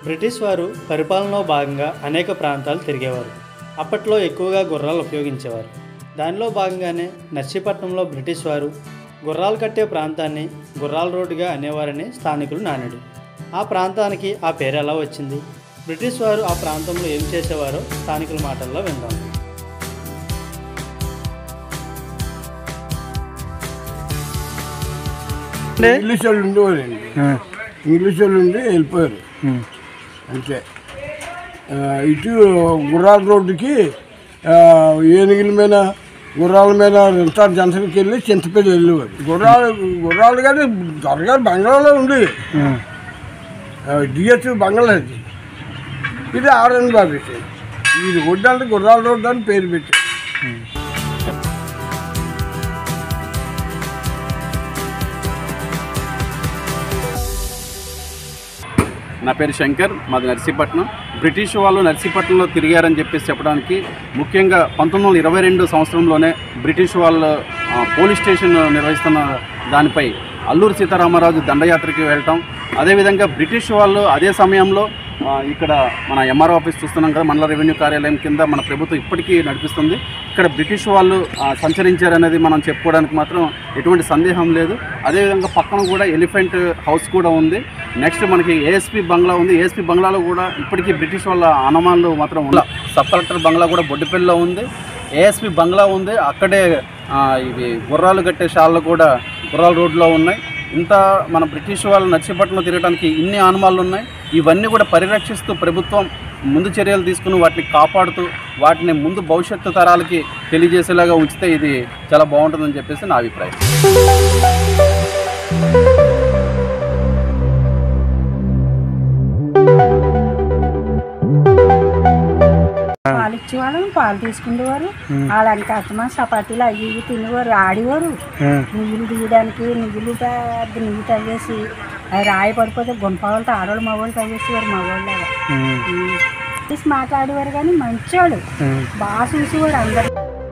British వారు పరిపాలనలో భాగంగా అనేక ప్రాంతాలు తిరిగేవారు అప్పట్లో ఎక్కువగా గుర్రాలు ఉపయోగించేవారు దానిలో భాగంగానే నర్సీపట్నంలో బ్రిటిష్ వారు గుర్రాలు కట్టే ప్రాంతాన్ని గుర్రాల రోడ్డుగా అనేవారని స్థానికులు నానుడు ఆ ప్రాంతానికి ఆ పేరు ఎలా వచ్చింది బ్రిటిష్ వారు ఆ ప్రాంతంలో ఏం చేసేవారో స్థానికుల మాటల్లో విందాం ఇంగ్లీష్ వాళ్ళు ఉండేవారండి ఇంగ్లీష్ వాళ్ళు ఉండి వెళ్ళిపోయారు అంతే ఆ, ఇటు గుర్రాల రోడ్డుకి ఆ, ఏనుగుల మీద గుర్రాల మీద రింతార్ జంక్షన్కి వెళ్ళి చింతపల్లి వెళ్ళేవారు గుర్రాలు గుర్రాలు కానీ దొరగారు బంగ్లాలో ఉంది డిఎస్ బంగ్లా అది ఇది ఆర్ఎన్ బాబు ఈ రోడ్డు అంటే గుర్రాల రోడ్డు అని పేరు పెట్టారు నా పేరు శంకర్ మాది నర్సీపట్నం బ్రిటిష్ వాళ్ళు నర్సీపట్నంలో తిరిగారని చెప్పేసి చెప్పడానికి ముఖ్యంగా పంతొమ్మిది వందల ఇరవై రెండు సంవత్సరంలోనే బ్రిటిష్ వాళ్ళు ఆ, పోలీస్ స్టేషన్ నిర్వహిస్తున్న దానిపై అల్లూరు సీతారామరాజు దండయాత్రకి వెళ్ళటం అదేవిధంగా బ్రిటిష్ వాళ్ళు అదే సమయంలో ఆ, ఇక్కడ మన ఎంఆర్ఓ ఆఫీస్ చూస్తున్నాం కదా మండల రెవెన్యూ కార్యాలయం కింద మన ప్రభుత్వం ఇప్పటికీ నడిపిస్తుంది ఇక్కడ బ్రిటిష్ వాళ్ళు ఆ, సంచరించారనేది మనం చెప్పుకోవడానికి మాత్రం ఎటువంటి సందేహం లేదు అదేవిధంగా పక్కన కూడా ఎలిఫెంట్ హౌస్ కూడా ఉంది నెక్స్ట్ మనకి ఏఎస్పీ బంగ్లా ఉంది ఏఎస్పీ బంగ్లాలో కూడా ఇప్పటికీ బ్రిటిష్ వాళ్ళ ఆనమానాలు మాత్రం ఉన్నాయి సబ్ కలెక్టర్ బంగ్లా కూడా బొడ్డిపల్లిలో ఉంది ఏఎస్పీ బంగ్లా ఉంది అక్కడే ఆ, ఇవి గుర్రాలు కట్టే షాళ్ళు కూడా గుర్రాల రోడ్లో ఉన్నాయి ఇంత మన బ్రిటిష్ వాళ్ళు నర్సీపట్నంలో తిరగడానికి ఇన్ని ఆనమాలు ఉన్నాయి ఇవన్నీ కూడా పరిరక్షిస్తూ ప్రభుత్వం ముందు చర్యలు తీసుకుని వాటిని కాపాడుతూ వాటిని ముందు భవిష్యత్తు తరాలకి తెలియజేసేలాగా ఉంచితే ఇది చాలా బాగుంటుందని చెప్పేసి నా అభిప్రాయం పాలు ఇచ్చేవాళ్ళం పాలు తీసుకునేవారు వాళ్ళకి అత్తమా చపాతీలు అవి ఇవి తినేవారు ఆడేవారు నువ్వులు తీయడానికి నువ్వులు పెద్ద నువ్వు తవ్వేసి అవి రాయి పడిపోతే గుంపవాళ్ళతో ఆడవాళ్ళు మగవాళ్ళు తవ్వేసేవారు మగవాళ్ళు తీసి మాట్లాడేవారు కానీ మంచోళ్ళు బాగా చూసేవారు అందరు